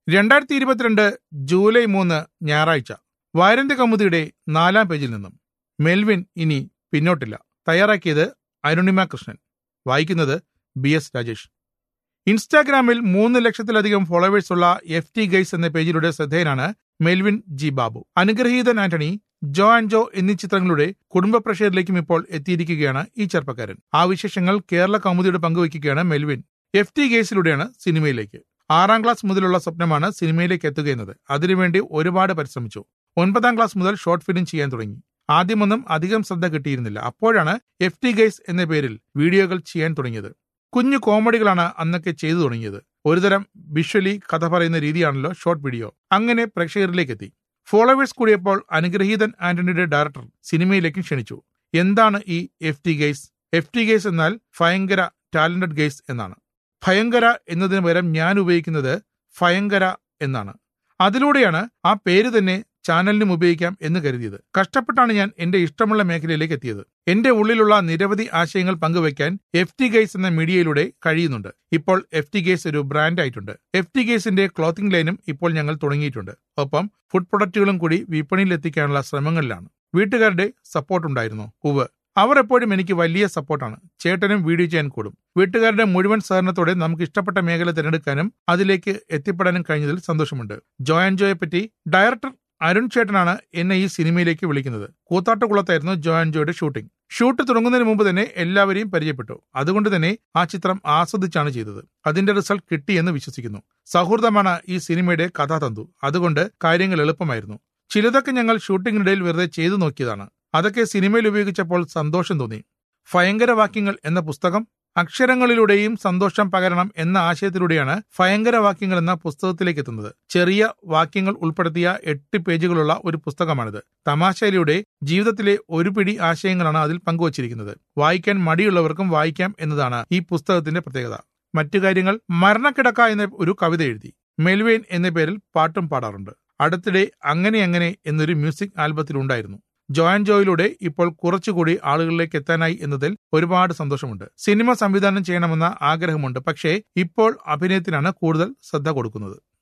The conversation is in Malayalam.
രണ്ടായിരത്തി ഇരുപത്തിരണ്ട് ജൂലൈ മൂന്ന് ഞായറാഴ്ച വാരന്ത്യ കൗമുദിയുടെ നാലാം പേജിൽ നിന്നും മെൽവിൻ ഇനി പിന്നോട്ടില്ല തയ്യാറാക്കിയത് അരുണിമ കൃഷ്ണൻ വായിക്കുന്നത് ബി എസ് രാജേഷ് ഇൻസ്റ്റാഗ്രാമിൽ മൂന്ന് ലക്ഷത്തിലധികം ഫോളോവേഴ്സ് ഉള്ള എഫ് ടി ഗൈസ് എന്ന പേജിലൂടെ ശ്രദ്ധേയനാണ് മെൽവിൻ ജി ബാബു അനുഗ്രഹീതൻ ആന്റണി ജോ ആൻഡ് ജോ എന്നീ ചിത്രങ്ങളുടെ കുടുംബ പ്രഷറിലേക്കും ഇപ്പോൾ എത്തിയിരിക്കുകയാണ് ഈ ചെറുപ്പക്കാരൻ ആ വിശേഷങ്ങൾ കേരള കൗമുദിയുടെ പങ്കുവയ്ക്കുകയാണ് മെൽവിൻ എഫ് ടി ഗേസിലൂടെയാണ് സിനിമയിലേക്ക് ആറാം ക്ലാസ് മുതലുള്ള സ്വപ്നമാണ് സിനിമയിലേക്ക് എത്തുകയെന്നത് അതിനുവേണ്ടി ഒരുപാട് പരിശ്രമിച്ചു ഒൻപതാം ക്ലാസ് മുതൽ ഷോർട്ട് ഫിലിം ചെയ്യാൻ തുടങ്ങി ആദ്യമൊന്നും അധികം ശ്രദ്ധ കിട്ടിയിരുന്നില്ല അപ്പോഴാണ് എഫ് ടി ഗൈസ് എന്ന പേരിൽ വീഡിയോകൾ ചെയ്യാൻ തുടങ്ങിയത് കുഞ്ഞു കോമഡികളാണ് അന്നൊക്കെ ചെയ്തു തുടങ്ങിയത് ഒരുതരം വിഷ്വലി കഥ പറയുന്ന രീതിയാണല്ലോ ഷോർട്ട് വീഡിയോ അങ്ങനെ പ്രേക്ഷകരിലേക്ക് എത്തി ഫോളോവേഴ്സ് കൂടിയപ്പോൾ അനുഗ്രഹീതൻ ആന്റണിയുടെ ഡയറക്ടർ സിനിമയിലേക്കും ക്ഷണിച്ചു എന്താണ് ഈ F T guys F T guys എന്നാൽ ഭയങ്കര ടാലന്റഡ് ഗൈസ് എന്നാണ് ഭയങ്കര എന്നതിന് പകരം ഞാൻ ഉപയോഗിക്കുന്നത് ഭയങ്കര എന്നാണ് അതിലൂടെയാണ് ആ പേര് തന്നെ ചാനലിനും ഉപയോഗിക്കാം എന്ന് കരുതിയത് കഷ്ടപ്പെട്ടാണ് ഞാൻ എന്റെ ഇഷ്ടമുള്ള മേഖലയിലേക്ക് എത്തിയത് എന്റെ ഉള്ളിലുള്ള നിരവധി ആശയങ്ങൾ പങ്കുവയ്ക്കാൻ എഫ് ടി ഗൈസ് എന്ന മീഡിയയിലൂടെ കഴിയുന്നുണ്ട് ഇപ്പോൾ എഫ് ടി ഗൈസ് ഒരു ബ്രാൻഡ് ആയിട്ടുണ്ട് എഫ് ടി ഗൈസിന്റെ ക്ലോത്തിംഗ് ലൈനും ഇപ്പോൾ ഞങ്ങൾ തുടങ്ങിയിട്ടുണ്ട് ഒപ്പം ഫുഡ് പ്രൊഡക്റ്റുകളും കൂടി വിപണിയിൽ എത്തിക്കാനുള്ള ശ്രമങ്ങളിലാണ് വീട്ടുകാരുടെ സപ്പോർട്ട് ഉണ്ടായിരുന്നു ഉവ് അവർ എപ്പോഴും എനിക്ക് വലിയ സപ്പോർട്ടാണ് ചേട്ടനും വീഡിയോ ചെയ്യാൻ കൂടും വീട്ടുകാരുടെ മുഴുവൻ സഹകരണത്തോടെ നമുക്ക് ഇഷ്ടപ്പെട്ട മേഖല തിരഞ്ഞെടുക്കാനും അതിലേക്ക് എത്തിപ്പെടാനും കഴിഞ്ഞതിൽ സന്തോഷമുണ്ട് ജോ ആൻഡ് ജോയെ പറ്റി ഡയറക്ടർ അരുൺ ചേട്ടനാണ് എന്നെ ഈ സിനിമയിലേക്ക് വിളിക്കുന്നത് കൂത്താട്ടുകുളത്തായിരുന്നു ജോ ആൻഡ് ജോയുടെ ഷൂട്ടിംഗ് ഷൂട്ട് തുടങ്ങുന്നതിന് മുമ്പ് തന്നെ എല്ലാവരെയും പരിചയപ്പെട്ടു അതുകൊണ്ട് തന്നെ ആ ചിത്രം ആസ്വദിച്ചാണ് ചെയ്തത് അതിന്റെ റിസൾട്ട് കിട്ടിയെന്ന് വിശ്വസിക്കുന്നു സൗഹൃദമാണ് ഈ സിനിമയുടെ കഥാതന്തു അതുകൊണ്ട് കാര്യങ്ങൾ എളുപ്പമായിരുന്നു ചിലതൊക്കെ ഞങ്ങൾ ഷൂട്ടിങ്ങിനിടയിൽ വെറുതെ ചെയ്തു നോക്കിയതാണ് അതൊക്കെ സിനിമയിൽ ഉപയോഗിച്ചപ്പോൾ സന്തോഷം തോന്നി ഭയങ്കര വാക്യങ്ങൾ എന്ന പുസ്തകം അക്ഷരങ്ങളിലൂടെയും സന്തോഷം പകരണം എന്ന ആശയത്തിലൂടെയാണ് ഭയങ്കര വാക്യങ്ങൾ എന്ന പുസ്തകത്തിലേക്ക് എത്തുന്നത് ചെറിയ വാക്യങ്ങൾ ഉൾപ്പെടുത്തിയ എട്ട് പേജുകളുള്ള ഒരു പുസ്തകമാണിത് തമാശയിലൂടെ ജീവിതത്തിലെ ഒരു പിടി ആശയങ്ങളാണ് അതിൽ പങ്കുവച്ചിരിക്കുന്നത് വായിക്കാൻ മടിയുള്ളവർക്കും വായിക്കാം എന്നതാണ് ഈ പുസ്തകത്തിന്റെ പ്രത്യേകത മറ്റു കാര്യങ്ങൾ മരണക്കിടക്ക എന്ന ഒരു കവിത എഴുതി മെൽവെയിൻ എന്ന പേരിൽ പാട്ടും പാടാറുണ്ട് അടുത്തിടെ അങ്ങനെ അങ്ങനെ എന്നൊരു മ്യൂസിക് ആൽബത്തിൽ ഉണ്ടായിരുന്നു ജോയിൻ ജോയിലൂടെ ഇപ്പോൾ കുറച്ചുകൂടി ആളുകളിലേക്ക് എത്താനായി എന്നതിൽ ഒരുപാട് സന്തോഷമുണ്ട് സിനിമ സംവിധാനം ചെയ്യണമെന്ന ആഗ്രഹമുണ്ട് പക്ഷേ ഇപ്പോൾ അഭിനയത്തിനാണ് കൂടുതൽ ശ്രദ്ധ കൊടുക്കുന്നത്